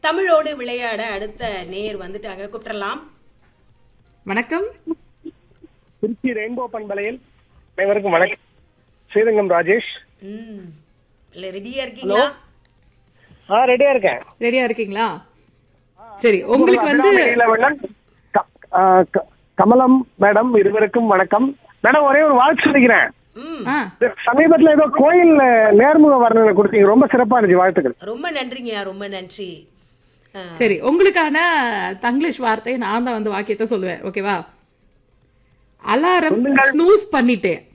தமிழோடு விளையாட அடுத்த நேர் வந்துட்டாங்க கூப்பிடலாம் வணக்கம் திருச்சி ரெயின்போ பண்பலையில் அனைவருக்கும் வணக்கம் ஸ்ரீரங்கம் ராஜேஷ் ம் இல்ல ரெடியா இருக்கீங்களா ஆ ரெடியா இருக்கேன் ரெடியா இருக்கீங்களா சரி உங்களுக்கு வந்து அபிராமி இளவண்ணன், க- ஆ, க- கமலம் மேடம் இருவருக்கும் வணக்கம் மேடம் ஒரே ஒரு வாழ்த்து சொல்லிக்கிறேன் ம் ஆ சமீபத்துல ஏதோ கோயில் நேர்முக வர்ணனை கொடுத்தீங்க ரொம்ப சிறப்பா இருந்துச்சு வாழ்த்துக்கள் ரொம்ப நன்றிங்கய்யா ரொம்ப நன்றி ஆ, சரி உங்களுக்கான தங்கிலீஷ் வார்த்தையை நான் தான் வந்து வாக்கியத்தை சொல்லுவேன் ஓகேவா அலாரம் ஸ்னூஸ் பண்ணிட்டேன்